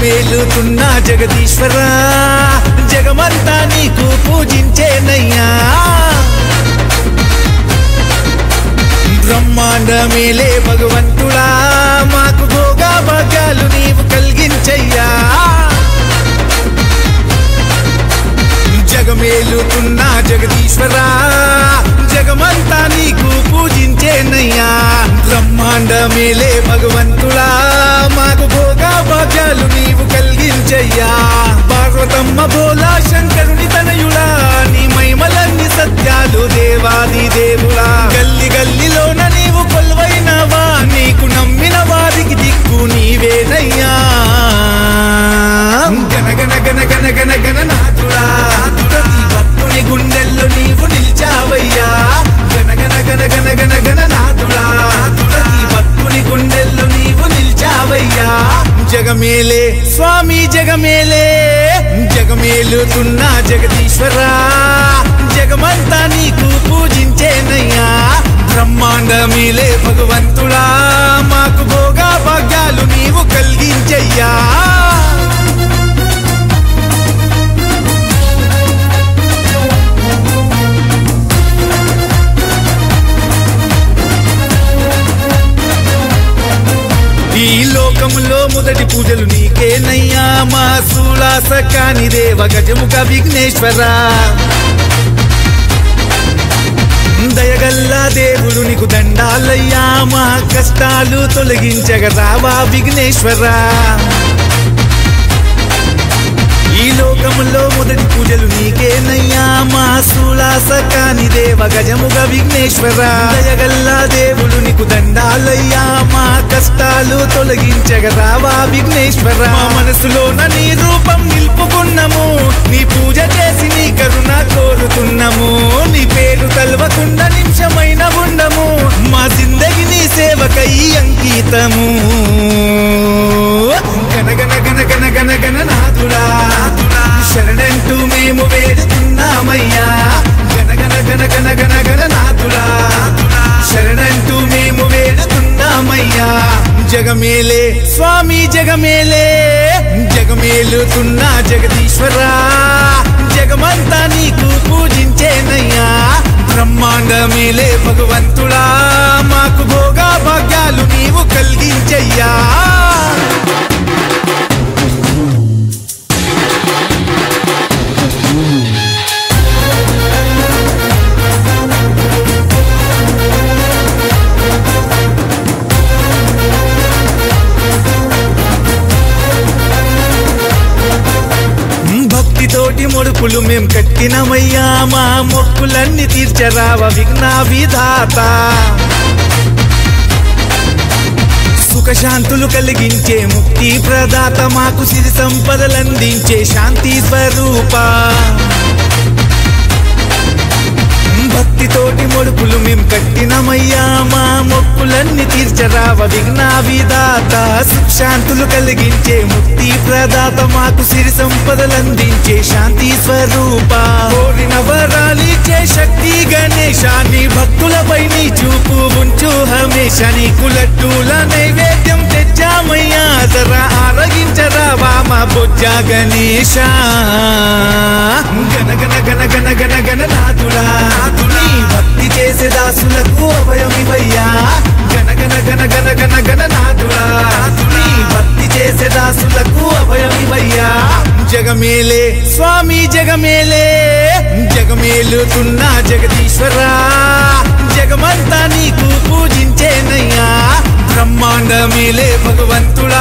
జగమేలుతున్న జగదీశ్వరా జగమంతా నీకు పూజించేనయ్యా బ్రహ్మాండమేలే భగవంతుడా మాకు భోగా భాగ్యాలు నీవు కలిగించయ్యా జగమేలుతున్న జగదీశ్వరా జగమంతా నీకు పూజించేనయ్యా బ్రహ్మాండమేలే భగవంతుడా మాకు భోగా భాగ్యాలు నీవు కలిగించయ్యా పార్వతమ్మ భోలా శంకరుని తనయుడా నీ మైమలన్ని సత్యాలు దేవాది దేవుడా గల్లి గల్లిలోన నీవు కొలువైనవా నీకు నమ్మిన వారికి దిక్కు నీవేనయ్యా గన గన గన గన గన గన నాథుడా ప్రతి భక్తుని గుండెల్లో నీవు నిలిచావయ్యా గన గన గన గన గన గన నాథుడా ప్రతి భక్తుని గుండెల్లో నీవు నిలిచావయ్యా జగమేలే స్వామి జగమేలే జగమేలుతున్న జగదీశ్వరా జగమంతా నీకు పూజించేనయ్యా బ్రహ్మాండమేలే భగవంతుడా మాకు భోగా భాగ్యాలు నీవు కలిగించయ్యా ఈ లోకములో మొదటి పూజలు నీకేనయ్యా మా సులాస కాని దేవ గజముఖ విఘ్నేశ్వర దయగల్లా దేవుడు నీకు దండాలయ్యా మా కష్టాలు తొలగించగ రావా విఘ్నేశ్వరా ఈ లోకములో మొదటి పూజలు నీకేనయ్యా మా సులాస కాని దేవ గజముగ విఘ్నేశ్వర దయగల్లా దేవుడు నీకు దండాలయ్యా మా కష్టాలు తొలగించగ రావా విఘ్నేశ్వర మా మనసులోన నీ రూపం నిలుపుకున్నాము నీ పూజ చేసి నీ కరుణ కోరుతున్నాము నీ పేరు తలవకుండా నిమిషమైన ఉండము మా జిందగి నీ సేవకై అంకితము గన గన గన గన గన గన నాథుడా శరణంటూ మేము వేడుతున్నామయ్యా గన గన గన గన గన గన నాథుడా శరణంటూ మేము వేడుతున్నామయ్యా జగమేలే స్వామి జగమేలే జగమేలుతున్న జగదీశ్వరా జగమంతా నీకు పూజించేనయ్యా బ్రహ్మాండమేలే భగవంతుడా మాకు భోగా భాగ్యాలు నీవు కలిగించయ్యా భక్తితోటి మొడుపులు మేం కట్టినమయ్యా మా మొక్కులన్నీ తీర్చరావ విఘ్న విధాత సుఖశాంతులు కలిగించే ముక్తి ప్రదాత మాకు సిరి సంపదలందించే శాంతి స్వరూప భక్తితోటి మొడుపులు మేం కట్టినమయ్యా మా మొక్కులన్నీ తీర్చరావ విఘ్న విధాత సుఖశాంతులు కలిగించే ముక్తి ప్రదాత మాకు సిరి సంపదలందించే శాంతి స్వరూప కోరిన వరాలిచ్చే శక్తి గణేశ నీ భక్తులపై నీ చూపు ఉంచు హమేష నీకు లడ్డూల నైవేద్యం తెచ్చామయ్యా జరా ఆరగించరా వామ బొజ్జ గణేశ గన గన గన గన గన గన నాథుడా నీ భక్తి చేసే దాసులకు అభయమివయ్యా గన గన గన గన గన గన నాథుడా నీ భక్తి చేసే దాసులకు అభయమివయ్యా జగమేలే స్వామి జగమేలే జగమేలుతున్న జగదీశ్వరా జగమంతా నీకు పూజించేనయ్యా బ్రహ్మాండమేలే భగవంతుడా